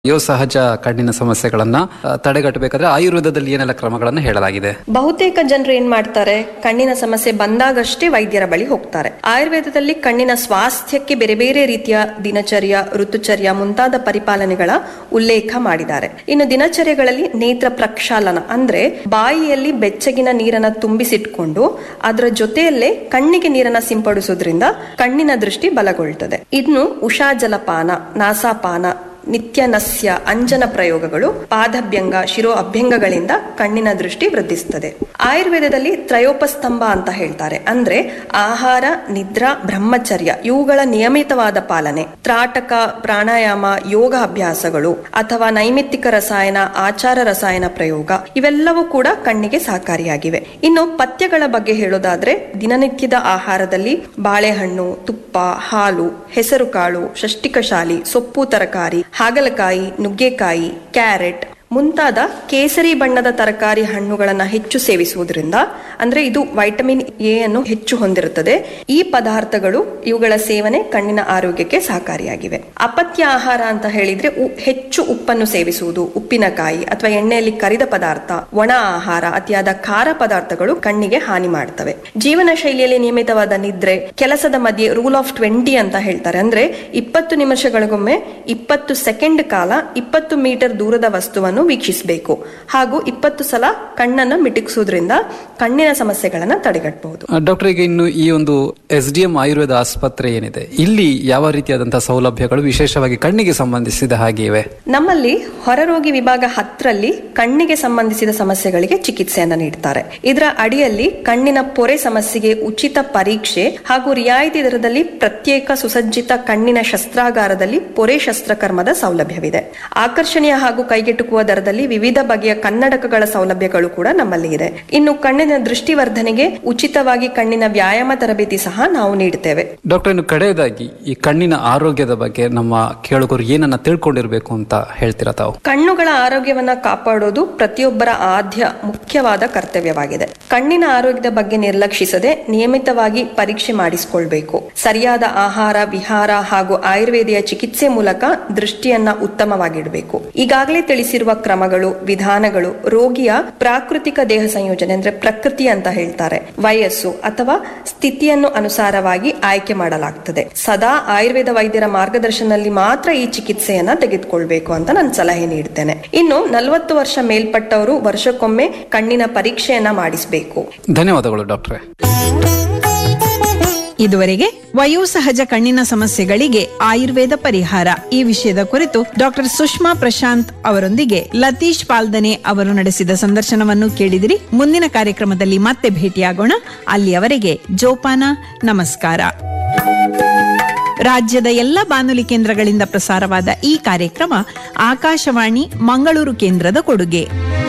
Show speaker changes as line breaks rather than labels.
ಯೋ ಸಹಜ ಕಣ್ಣಿನ ಸಮಸ್ಯೆಗಳನ್ನ ಆ, ತಡೆಗಟ್ಟಬೇಕಾದ್ರೆ ಆಯುರ್ವೇದದಲ್ಲಿ ಏನೆಲ್ಲ ಕ್ರಮಗಳನ್ನು ಹೇಳಲಾಗಿದೆ
ಬಹುತೇಕ ಜನರು ಏನ್ ಮಾಡ್ತಾರೆ ಕಣ್ಣಿನ ಸಮಸ್ಯೆ ಬಂದಾಗಷ್ಟೇ ವೈದ್ಯರ ಬಳಿ ಹೋಗ್ತಾರೆ ಆಯುರ್ವೇದದಲ್ಲಿ ಕಣ್ಣಿನ ಸ್ವಾಸ್ಥ್ಯಕ್ಕೆ ಬೇರೆ ಬೇರೆ ರೀತಿಯ ದಿನಚರ್ಯ ಋತುಚರ್ಯ ಮುಂತಾದ ಪರಿಪಾಲನೆಗಳ ಉಲ್ಲೇಖ ಮಾಡಿದ್ದಾರೆ ಇನ್ನು ದಿನಚರ್ಯಗಳಲ್ಲಿ ನೇತ್ರ ಪ್ರಕ್ಷಾಲನ ಅಂದ್ರೆ ಬಾಯಿಯಲ್ಲಿ ಬೆಚ್ಚಗಿನ ನೀರನ್ನ ತುಂಬಿಸಿಟ್ಕೊಂಡು ಅದರ ಜೊತೆಯಲ್ಲೇ ಕಣ್ಣಿಗೆ ನೀರನ್ನ ಸಿಂಪಡಿಸೋದ್ರಿಂದ ಕಣ್ಣಿನ ದೃಷ್ಟಿ ಬಲಗೊಳ್ಳುತ್ತದೆ ಇನ್ನು ಉಷಾ ಜಲಪಾನ ನಾಸಾಪಾನ ನಿತ್ಯ ನಸ್ಯ ಅಂಜನ ಪ್ರಯೋಗಗಳು ಪಾದಭ್ಯಂಗ ಶಿರೋ ಅಭ್ಯಂಗಗಳಿಂದ ಕಣ್ಣಿನ ದೃಷ್ಟಿ ವೃದ್ಧಿಸುತ್ತದೆ ಆಯುರ್ವೇದದಲ್ಲಿ ತ್ರಯೋಪಸ್ತಂಭ ಅಂತ ಹೇಳ್ತಾರೆ ಅಂದ್ರೆ ಆಹಾರ ನಿದ್ರಾ ಬ್ರಹ್ಮಚರ್ಯ ಇವುಗಳ ನಿಯಮಿತವಾದ ಪಾಲನೆ ತ್ರಾಟಕ ಪ್ರಾಣಾಯಾಮ ಯೋಗ ಅಭ್ಯಾಸಗಳು ಅಥವಾ ನೈಮಿತ್ತಿಕ ರಸಾಯನ ಆಚಾರ ರಸಾಯನ ಪ್ರಯೋಗ ಇವೆಲ್ಲವೂ ಕೂಡ ಕಣ್ಣಿಗೆ ಸಹಕಾರಿಯಾಗಿವೆ ಇನ್ನು ಪಥ್ಯಗಳ ಬಗ್ಗೆ ಹೇಳೋದಾದ್ರೆ ದಿನನಿತ್ಯದ ಆಹಾರದಲ್ಲಿ ಬಾಳೆಹಣ್ಣು ತುಪ್ಪ ಹಾಲು ಹೆಸರುಕಾಳು ಷಷ್ಟಿಕಶಾಲಿ ಸೊಪ್ಪು ತರಕಾರಿ ಹಾಗಲಕಾಯಿ ನುಗ್ಗೆಕಾಯಿ ಕ್ಯಾರೆಟ್ ಮುಂತಾದ ಕೇಸರಿ ಬಣ್ಣದ ತರಕಾರಿ ಹಣ್ಣುಗಳನ್ನು ಹೆಚ್ಚು ಸೇವಿಸುವುದರಿಂದ ಅಂದ್ರೆ ಇದು ವೈಟಮಿನ್ ಎ ಅನ್ನು ಹೆಚ್ಚು ಹೊಂದಿರುತ್ತದೆ ಈ ಪದಾರ್ಥಗಳು ಇವುಗಳ ಸೇವನೆ ಕಣ್ಣಿನ ಆರೋಗ್ಯಕ್ಕೆ ಸಹಕಾರಿಯಾಗಿವೆ ಅಪತ್ಯ ಆಹಾರ ಅಂತ ಹೇಳಿದ್ರೆ ಉ- ಹೆಚ್ಚು ಉಪ್ಪನ್ನು ಸೇವಿಸುವುದು ಉಪ್ಪಿನಕಾಯಿ ಅಥವಾ ಎಣ್ಣೆಯಲ್ಲಿ ಕರಿದ ಪದಾರ್ಥ ಒಣ ಆಹಾರ ಅತಿಯಾದ ಖಾರ ಪದಾರ್ಥಗಳು ಕಣ್ಣಿಗೆ ಹಾನಿ ಮಾಡ್ತವೆ ಜೀವನ ಶೈಲಿಯಲ್ಲಿ ನಿಯಮಿತವಾದ ನಿದ್ರೆ ಕೆಲಸದ ಮಧ್ಯೆ ರೂಲ್ ಆಫ್ ಟ್ವೆಂಟಿ ಅಂತ ಹೇಳ್ತಾರೆ ಅಂದ್ರೆ ಇಪ್ಪತ್ತು ನಿಮಿಷಗಳಿಗೊಮ್ಮೆ ಇಪ್ಪತ್ತು ಸೆಕೆಂಡ್ ಕಾಲ ಇಪ್ಪತ್ತು ಮೀಟರ್ ದೂರದ ವಸ್ತುವನ್ನು ವೀಕ್ಷಿಸಬೇಕು ಹಾಗೂ ಇಪ್ಪತ್ತು ಸಲ ಕಣ್ಣನ್ನು ಮಿಟುಕಿಸುವುದರಿಂದ ಕಣ್ಣಿನ ಸಮಸ್ಯೆಗಳನ್ನ ತಡೆಗಟ್ಟಬಹುದು
ಆ, ಡಾಕ್ಟರ್ ಈಗ ಇನ್ನು ಈ ಒಂದು ಎಸ್ ಡಿ ಎಂ ಆಯುರ್ವೇದ ಆಸ್ಪತ್ರೆ ಏನಿದೆ ಇಲ್ಲಿ ಯಾವ ರೀತಿಯಾದಂತಹ ಸೌಲಭ್ಯಗಳು ವಿಶೇಷವಾಗಿ ಕಣ್ಣಿಗೆ ಸಂಬಂಧಿಸಿದ ಹಾಗೆ ಇವೆ
ನಮ್ಮಲ್ಲಿ ಹೊರರೋಗಿ ವಿಭಾಗ ಹತ್ತರಲ್ಲಿ ಕಣ್ಣಿಗೆ ಸಂಬಂಧಿಸಿದ ಸಮಸ್ಯೆಗಳಿಗೆ ಚಿಕಿತ್ಸೆಯನ್ನ ನೀಡ್ತಾರೆ ಇದರ ಅಡಿಯಲ್ಲಿ ಕಣ್ಣಿನ ಪೊರೆ ಸಮಸ್ಯೆಗೆ ಉಚಿತ ಪರೀಕ್ಷೆ ಹಾಗೂ ರಿಯಾಯಿತಿ ದರದಲ್ಲಿ ಪ್ರತ್ಯೇಕ ಸುಸಜ್ಜಿತ ಕಣ್ಣಿನ ಶಸ್ತ್ರಾಗಾರದಲ್ಲಿ ಪೊರೆ ಶಸ್ತ್ರಕರ್ಮದ ಸೌಲಭ್ಯವಿದೆ ಆಕರ್ಷಣೀಯ ಹಾಗೂ ಕೈಗೆಟುಕುವ ದರದಲ್ಲಿ ವಿವಿಧ ಬಗೆಯ ಕನ್ನಡಕಗಳ ಸೌಲಭ್ಯಗಳು ಕೂಡ ನಮ್ಮಲ್ಲಿ ಇದೆ ಇನ್ನು ಕಣ್ಣಿನ ದೃಷ್ಟಿವರ್ಧನೆಗೆ ಉಚಿತವಾಗಿ ಕಣ್ಣಿನ ವ್ಯಾಯಾಮ ತರಬೇತಿ ಸಹ ನಾವು ನೀಡುತ್ತೇವೆ
ಡಾಕ್ಟರ್ ಇನ್ನು ಕಡೆಯದಾಗಿ ಈ ಕಣ್ಣಿನ ಆರೋಗ್ಯದ ಬಗ್ಗೆ ನಮ್ಮ ಕೇಳುಗರು ಏನನ್ನ ತಿಳ್ಕೊಂಡಿರ್ಬೇಕು ಅಂತ ಹೇಳ್ತೀರಾ ತಾವು
ಕಣ್ಣುಗಳ ಆರೋಗ್ಯವನ್ನ ಕಾಪಾಡೋದು ಪ್ರತಿಯೊಬ್ಬರ ಆದ್ಯ ಮುಖ್ಯವಾದ ಕರ್ತವ್ಯವಾಗಿದೆ ಕಣ್ಣಿನ ಆರೋಗ್ಯದ ಬಗ್ಗೆ ನಿರ್ಲಕ್ಷಿಸದೆ ನಿಯಮಿತವಾಗಿ ಪರೀಕ್ಷೆ ಮಾಡಿಸಿಕೊಳ್ಬೇಕು ಸರಿಯಾದ ಆಹಾರ ವಿಹಾರ ಹಾಗೂ ಆಯುರ್ವೇದಿಯ ಚಿಕಿತ್ಸೆ ಮೂಲಕ ದೃಷ್ಟಿಯನ್ನ ಉತ್ತಮವಾಗಿಡಬೇಕು ಈಗಾಗಲೇ ತಿಳಿಸಿರುವ ಕ್ರಮಗಳು ವಿಧಾನಗಳು ರೋಗಿಯ ಪ್ರಾಕೃತಿಕ ದೇಹ ಸಂಯೋಜನೆ ಅಂದ್ರೆ ಪ್ರಕೃತಿ ಅಂತ ಹೇಳ್ತಾರೆ ವಯಸ್ಸು ಅಥವಾ ಸ್ಥಿತಿಯನ್ನು ಅನುಸಾರವಾಗಿ ಆಯ್ಕೆ ಮಾಡಲಾಗ್ತದೆ ಸದಾ ಆಯುರ್ವೇದ ವೈದ್ಯರ ಮಾರ್ಗದರ್ಶನದಲ್ಲಿ ಮಾತ್ರ ಈ ಚಿಕಿತ್ಸೆಯನ್ನ ತೆಗೆದುಕೊಳ್ಬೇಕು ಅಂತ ನಾನು ಸಲಹೆ ನೀಡ್ತೇನೆ ಇನ್ನು ನಲವತ್ತು ವರ್ಷ ಮೇಲ್ಪಟ್ಟವರು ವರ್ಷಕ್ಕೊಮ್ಮೆ ಕಣ್ಣಿನ ಪರೀಕ್ಷೆಯನ್ನ ಮಾಡಿಸಬೇಕು
ಧನ್ಯವಾದಗಳು ಡಾಕ್ಟ್ರೆ
ಇದುವರೆಗೆ ವಯೋಸಹಜ ಕಣ್ಣಿನ ಸಮಸ್ಯೆಗಳಿಗೆ ಆಯುರ್ವೇದ ಪರಿಹಾರ ಈ ವಿಷಯದ ಕುರಿತು ಡಾಕ್ಟರ್ ಸುಷ್ಮಾ ಪ್ರಶಾಂತ್ ಅವರೊಂದಿಗೆ ಲತೀಶ್ ಪಾಲ್ದನೆ ಅವರು ನಡೆಸಿದ ಸಂದರ್ಶನವನ್ನು ಕೇಳಿದಿರಿ ಮುಂದಿನ ಕಾರ್ಯಕ್ರಮದಲ್ಲಿ ಮತ್ತೆ ಭೇಟಿಯಾಗೋಣ ಅಲ್ಲಿಯವರೆಗೆ ಜೋಪಾನ ನಮಸ್ಕಾರ ರಾಜ್ಯದ ಎಲ್ಲ ಬಾನುಲಿ ಕೇಂದ್ರಗಳಿಂದ ಪ್ರಸಾರವಾದ ಈ ಕಾರ್ಯಕ್ರಮ ಆಕಾಶವಾಣಿ ಮಂಗಳೂರು ಕೇಂದ್ರದ ಕೊಡುಗೆ